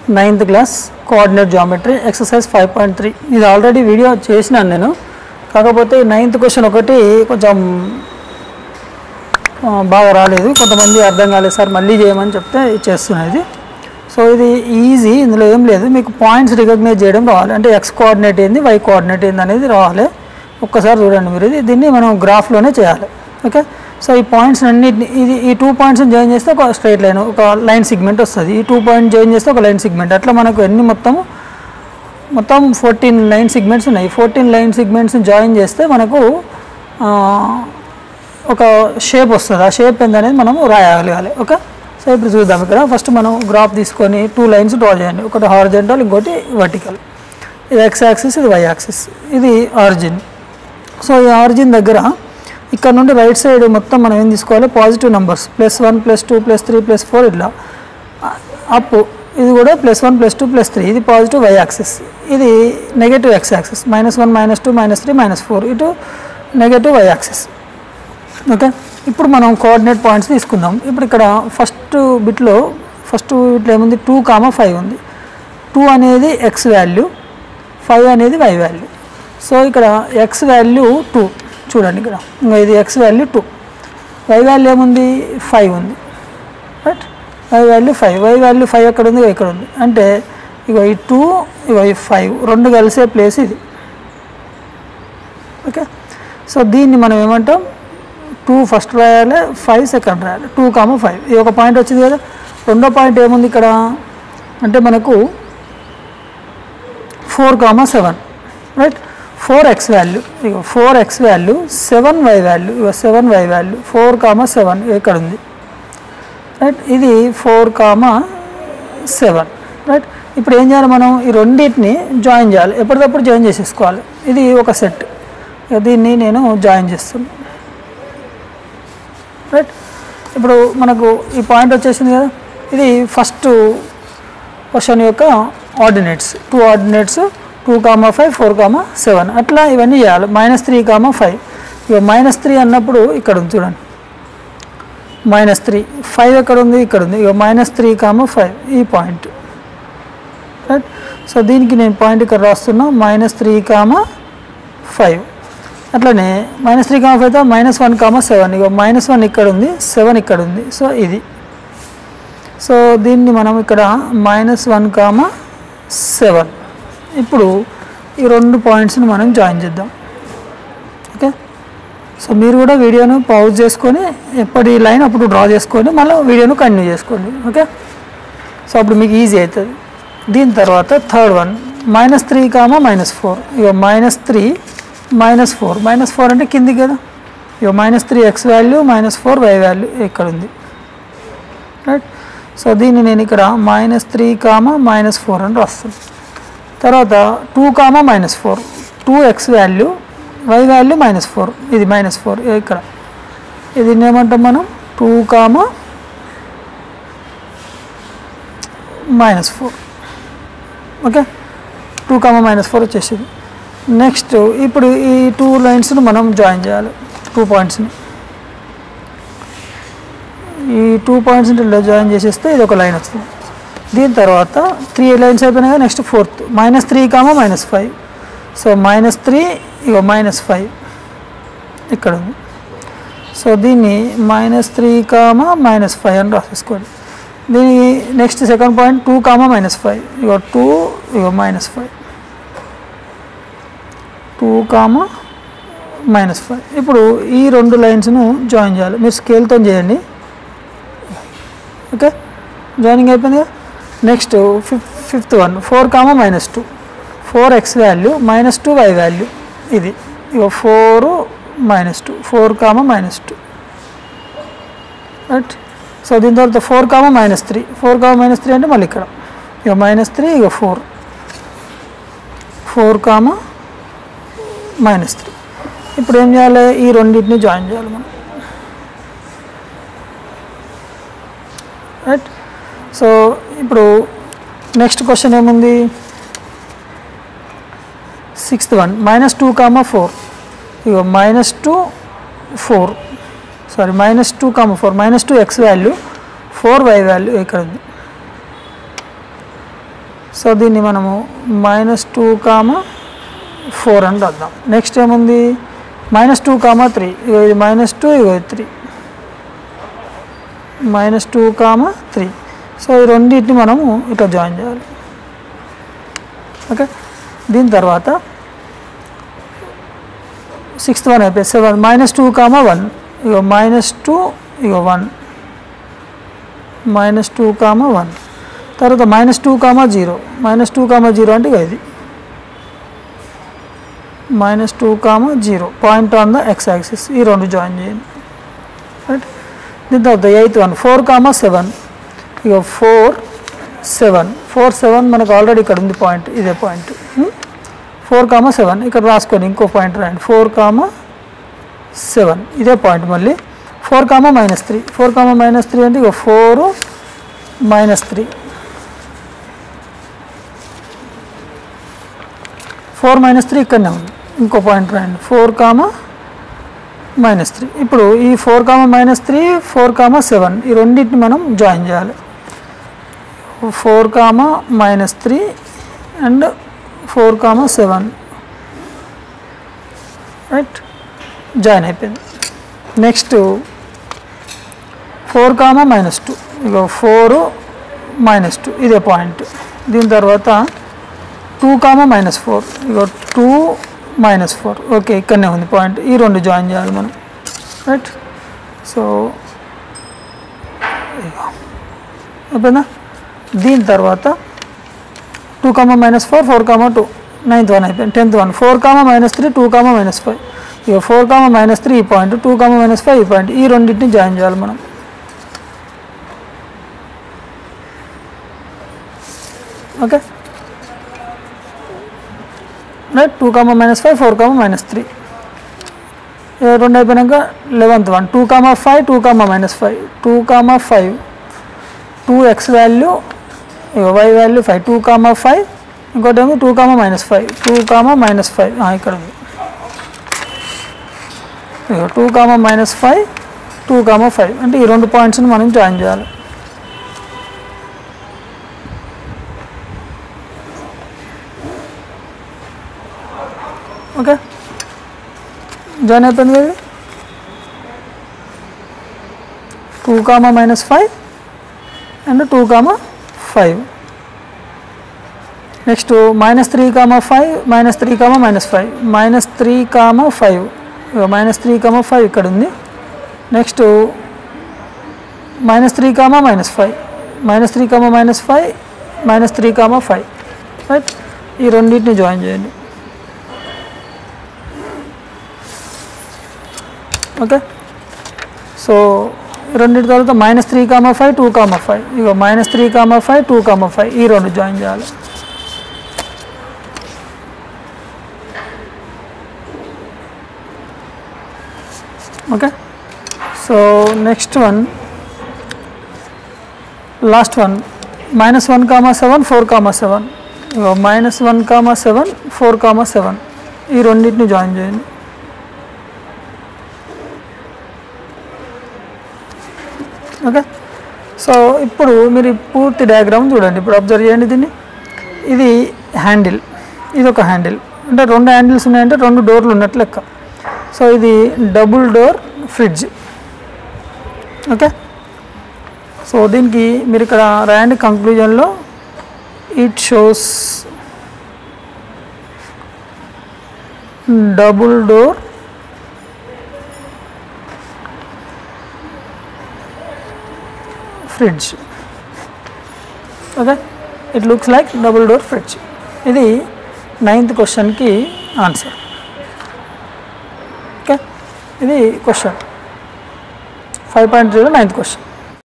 ninth class coordinate geometry exercise five point three ఇది already video చేసినాను నేను కాకపోతే నైన్త్ క్వశ్చన్ ఒకటి కొంచెం ఆ, బాగా రాలేదు కొంతమంది అర్థం కాలేదు సార్ మళ్ళీ చేయమని చెప్తే చేస్తున్నది సో ఇది ఈజీ ఇందులో ఏం లేదు మీకు పాయింట్స్ రికగ్నైజ్ చేయడం రావాలి అంటే ఎక్స్ కోఆర్డినేట్ ఏంది వై కోఆర్డినేట్ ఏంది అనేది రావాలి ఒక్కసారి చూడండి మీరు ఇది దీన్ని మనం గ్రాఫ్లోనే చేయాలి ఓకే సో ఈ పాయింట్స్ అన్నిటిని ఇది ఈ టూ పాయింట్స్ జాయిన్ చేస్తే ఒక స్ట్రైట్ లైన్ ఒక లైన్ సిగ్మెంట్ వస్తుంది ఈ టూ పాయింట్ జాయిన్ చేస్తే ఒక లైన్ సిగ్మెంట్ అట్లా మనకు ఎన్ని మొత్తము మొత్తం ఫోర్టీన్ లైన్ సిగ్మెంట్స్ ఉన్నాయి ఫోర్టీన్ లైన్ సిగ్మెంట్స్ జాయిన్ చేస్తే మనకు ఆ, ఒక షేప్ వస్తుంది ఆ షేప్ ఏందనేది మనం రాయగలగాలి ఓకే సో ఇప్పుడు చూద్దాం ఇక్కడ ఫస్ట్ మనం గ్రాఫ్ తీసుకొని టూ లైన్స్ డ్రా చేయండి ఒకటి హార్జెంటల్ ఇంకోటి వర్టికల్ ఇది ఎక్స్ యాక్సిస్ ఇది వై యాక్సిస్ ఇది ఆరిజిన్ సో ఈ ఆరిజిన్ దగ్గర ఇక్కడ నుండి రైట్ సైడ్ మొత్తం మనం ఏం తీసుకోవాలి positive numbers plus one plus two plus three plus four ఇట్లా అప్ ఇది కూడా plus one plus two plus three ఇది పాజిటివ్ వై యాక్సిస్ ఇది negative x axis minus one minus two minus three minus four ఇటు negative y axis okay ఇప్పుడు మనం coordinate points తీసుకుందాం ఇప్పుడు ఇక్కడ ఫస్ట్ బిట్లో ఫస్ట్ బిట్లో ఏముంది టూ కామా ఫైవ్ ఉంది టూ అనేది ఎక్స్ వాల్యూ ఫైవ్ అనేది వై వాల్యూ సో ఇక్కడ ఎక్స్ వాల్యూ టూ చూడండి ఇక్కడ ఇంకా ఇది x value two y value ఏముంది ఫైవ్ ఉంది right y value five y value five ఎక్కడ ఉంది ఇక్కడ ఉంది అంటే ఇగో ఈ టూ ఇగో ఈ ఫైవ్ రెండు కలిసే ప్లేస్ ఇది ఓకే సో దీన్ని మనం ఏమంటాం టూ ఫస్ట్ రాయాలి ఫైవ్ సెకండ్ రాయాలి టూ కామ ఫైవ్ ఇది ఒక పాయింట్ వచ్చింది కదా రెండో పాయింట్ ఏముంది ఇక్కడ అంటే మనకు four comma seven right four x value ఇక four x value seven y value ఇక seven y value four comma seven ఇక్కడ ఉంది రైట్ ఇది ఫోర్ కామా సెవెన్ రైట్ ఇప్పుడు ఏం చేయాలి మనం ఈ రెండింటిని జాయిన్ చేయాలి ఎప్పటికప్పుడు జాయిన్ చేసేసుకోవాలి ఇది ఒక సెట్ ఇక దీన్ని నేను జాయిన్ చేస్తున్నాను రైట్ ఇప్పుడు మనకు ఈ పాయింట్ వచ్చేసింది కదా ఇది ఫస్ట్ క్వశ్చన్ యొక్క ordinates two ordinates two comma five four comma seven అట్లా ఇవన్నీ చేయాలి మైనస్ త్రీ కామా ఫైవ్ ఇక మైనస్ త్రీ అన్నప్పుడు ఇక్కడ ఉంది చూడండి మైనస్ త్రీ ఫైవ్ ఎక్కడ ఉంది ఇక్కడ ఉంది ఇక మైనస్ త్రీ కామా ఫైవ్ ఈ పాయింట్ రైట్ సో దీనికి నేను పాయింట్ ఇక్కడ రాస్తున్నా మైనస్ త్రీ కామా ఫైవ్ అట్లనే minus three comma five minus one comma seven ఇక మైనస్ వన్ ఇక్కడ ఉంది సెవెన్ ఇక్కడ ఉంది సో ఇది సో దీన్ని మనం ఇక్కడ మైనస్ వన్ కామా సెవెన్ ఇప్పుడు ఈ రెండు పాయింట్స్ని మనం జాయిన్ చేద్దాం ఓకే సో మీరు కూడా వీడియోను పౌజ్ చేసుకొని ఎప్పటి లైన్ అప్పుడు డ్రా చేసుకొని మళ్ళీ వీడియోను కంటిన్యూ చేసుకోండి ఓకే సో అప్పుడు మీకు ఈజీ అవుతుంది దీని తర్వాత third one minus three comma minus four ఇక minus three minus four minus four అంటే కిందికి కదా ఇక minus three x value minus four y value ఇక్కడ ఉంది రైట్ సో దీన్ని నేను ఇక్కడ minus three comma minus four అని రాస్తాను తర్వాత two comma minus four two x value y value minus four ఇది మైనస్ ఫోర్ ఇక్కడ ఇది ఏమంటాం మనం two comma minus four okay two comma minus four వచ్చేసింది నెక్స్ట్ ఇప్పుడు ఈ టూ లైన్స్ను మనం జాయిన్ చేయాలి టూ పాయింట్స్ని ఈ టూ పాయింట్స్ ఇలా జాయిన్ చేసేస్తే ఇది ఒక లైన్ వస్తుంది దీని తర్వాత త్రీ లైన్స్ అయిపోయినాయి కదా next fourth minus three comma minus five so minus three ఇక మైనస్ ఫైవ్ ఇక్కడ ఉంది సో దీన్ని minus three comma minus five అని రాసేసుకోండి దీని next second point two comma minus five ఇక టూ ఇక minus five two comma minus five ఇప్పుడు ఈ రెండు లైన్స్ను జాయిన్ చేయాలి మీరు స్కేల్తో చేయండి ఓకే జాయినింగ్ అయిపోయింది కదా next fif fifth one four comma minus two four x value minus two y value ఇది ఇక four minus two four comma minus two right so దీని తర్వాత four comma minus three four comma minus three అంటే మళ్ళీ ఇక్కడ ఇక minus three ఇక four four comma minus three ఇప్పుడు ఏం చేయాలి ఈ రెండింటిని జాయిన్ చేయాలి మనం రైట్ సో ఇప్పుడు నెక్స్ట్ క్వశ్చన్ ఏముంది sixth one minus two comma four ఇగో minus two four sorry minus two comma four minus two x value four y value ఇక్కడ ఉంది సో దీన్ని మనము మైనస్ టూ కామ ఫోర్ అని రాద్దాం నెక్స్ట్ ఏముంది మైనస్ టూ కామా త్రీ ఇగో ఇది మైనస్ టూ ఇగో three minus two comma three so ఈ రెండింటిని మనము ఇట్లా జాయిన్ చేయాలి ఓకే దీని తర్వాత సిక్స్త్ వన్ అయిపోయి seven minus two comma one ఇగో మైనస్ టూ ఇగో one minus two comma one తర్వాత minus two comma zero minus two comma zero అంటే ఇగో ఇది minus two comma zero point on the x axis ఈ రెండు join చేయండి రైట్ దీని తర్వాత eighth one four comma seven ఇక ఫోర్ సెవెన్ ఫోర్ సెవెన్ మనకు ఆల్రెడీ ఇక్కడ ఉంది పాయింట్ ఇదే పాయింట్ ఫోర్ కామా సెవెన్ ఇక్కడ రాసుకొని ఇంకో పాయింట్ రాయండి ఫోర్ కామా సెవెన్ ఇదే పాయింట్ మళ్ళీ four comma minus three four comma minus three అంటే ఇక four minus three four minus three ఇక్కడనే ఉంది ఇంకో పాయింట్ రాయండి ఫోర్ కామా మైనస్ త్రీ ఇప్పుడు ఈ four comma minus three four comma seven ఈ రెండింటిని మనం జాయిన్ చేయాలి four comma minus three and four comma seven right join అయిపోయింది next four comma minus two ఇక ఫోర్ మైనస్ టూ ఇదే పాయింట్ దీని తర్వాత టూ కామా మైనస్ ఫోర్ ఇక టూ మైనస్ ఫోర్ ఓకే ఇక్కడనే ఉంది పాయింట్ ఈ రెండు జాయిన్ చేయాలి మనం రైట్ సో అయిపోయిందా దీని తర్వాత two comma minus four four comma two ninth one అయిపోయింది tenth one four comma minus three two comma minus five ఇక ఫోర్ కామా మైనస్ త్రీ ఈ point two comma minus five ఈ point ఈ రెండింటిని join చేయాలి మనం okay right two comma minus five four comma minus three రెండు అయిపోయినాక eleventh one two comma five two comma minus five two comma five two x value y value five two comma five ఇంకోటి ఏమో two comma minus five two comma minus five ఇక్కడ ఉంది two comma minus five two comma five అంటే ఈ రెండు పాయింట్స్ని మనం join చేయాలి ఓకే జాయిన్ అయిపోయింది కదా two comma minus five and two comma five next minus three comma five minus three comma minus five minus three comma five minus three comma five ఇక్కడ ఉంది next minus three comma minus five minus three comma minus five minus three comma five right ఈ రెండింటిని join చేయండి okay so రెండింటి తర్వాత minus three comma five two comma five ఇక minus three comma five two comma five ఈ రెండు join చేయాలి okay so next one last one minus one comma seven four comma seven ఇక minus one comma seven four comma seven ఈ రెండింటిని join చేయండి okay so ఇప్పుడు మీరు ఈ పూర్తి డయాగ్రామ్ చూడండి ఇప్పుడు అబ్జర్వ్ చేయండి దీన్ని ఇది హ్యాండిల్ ఇది ఒక హ్యాండిల్ అంటే రెండు హ్యాండిల్స్ ఉన్నాయంటే రెండు డోర్లు ఉన్నట్టు లెక్క సో ఇది double door fridge okay so దీనికి మీరు ఇక్కడ రాయండి కంక్లూజన్లో it shows double door fridge okay it looks like double door fridge ఇది నైన్త్ క్వశ్చన్కి ఆన్సర్ ఓకే ఇది question five point zero ninth question